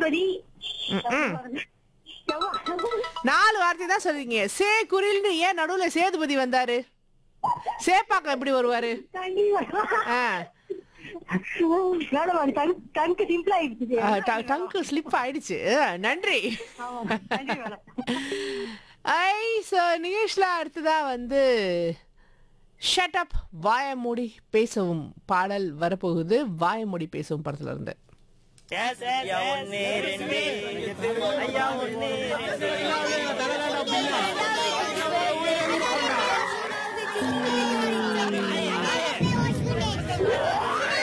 சேதுபதி நாலு வார்த்தை தான் சொல்றீங்க சே குரில்னு ஏன் நடுவுல சேதுபதி வந்தாரு சேப்பாக்கம் எப்படி வருவாரு ஆ, மேடம் அது டங்க் டங்க் சிம்பிள் ஆயிடுச்சு ஆ, ட- டங்கு ஸ்லிப் ஆயிடுச்சு ஆ, நன்றி ஆமா, நன்றி மேடம் ஐ ஸோ நிகேஷ்ல அடுத்ததா வந்து ஷட் அப் வாய மூடி பேசவும் பாடல் வரப்போகுது வாய மூடி பேசவும் படத்துல இருந்து ஐயா ஒன்னு ரெண்டு ஐயா ஒன்னு ரெண்டு